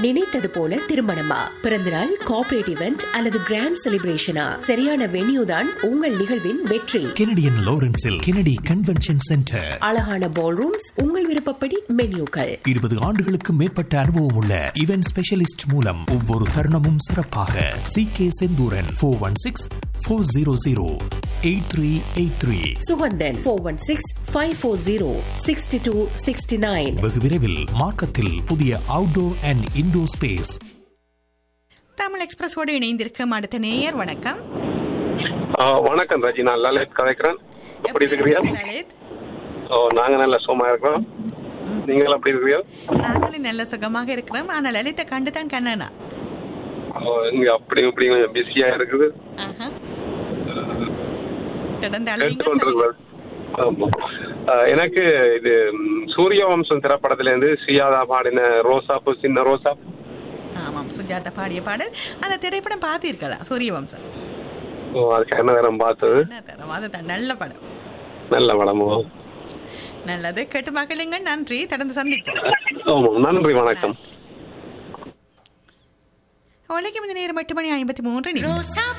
நினைத்தது போல திருமணமா பிறந்தநாள் கார்ப்பரேட் இவெண்ட் அல்லது கிராண்ட் செலிப்ரேஷனா சரியான வென்யூ தான் உங்கள் நிகழ்வின் வெற்றி கெனடியன் லாரன்ஸில் கெனடி கன்வென்ஷன் சென்டர் அழகான பால் ரூம்ஸ் உங்கள் விருப்பப்படி மென்யூக்கள் இருபது ஆண்டுகளுக்கு மேற்பட்ட அனுபவம் உள்ள இவென்ட் ஸ்பெஷலிஸ்ட் மூலம் ஒவ்வொரு தருணமும் சிறப்பாக C K Senthooran four one six four zero zero eight three eight three Suganthan four one six five four zero sixty two sixty nine வெகு விரைவில் மார்க்கத்தில் புதிய outdoor and indoor space Tamil எக்ஸ்பிரஸோடு இணைந்திருக்கும் அடுத்த நேயர் வணக்கம் ஆ, வணக்கம் ரஜி நான் லலித் கதைக்கிறேன் எப்படி இருக்கிறீங்க லலித் ஓ நாங்க நல்ல சுகமா இருக்கிறோம் நீங்கள் எப்படி இருக்கிறீங்க நாங்களும் நல்ல சுகமாக இருக்கிறோம் ஆனால் லலித்தை கண்டு தான் கண்ணனா ஓ, இங்க அப்படி இப்படி கொஞ்சம் பிஸியா இருக்குது ஆஹா. தொடர்ந்து கேட்டு அழைங்க கொண்டிருக்கிறது ஆமா. ஆ, எனக்கு இது ம், சூரிய வம்சம் திரைப்படத்துல இருந்து சியாதா பாடின ரோசாப்பு சின்ன ரோசா ஆமாம் சுஜாதா பாடிய பாடல் அந்த திரைப்படம் பார்த்தீர்களா சூரியவம்சம் ஓ அதுக்கு என்ன நேரம் பார்த்தது என்ன தரம் அதுதான் நல்ல படம் நல்ல படமோ நல்லது கேட்டு மகளிங்க நன்றி தொடர்ந்து சந்திப்போம் ஆமா நன்றி வணக்கம் உலகம் இந்த நேரம் எட்டு மணி ஐம்பத்தி மூன்று நிமிடம்.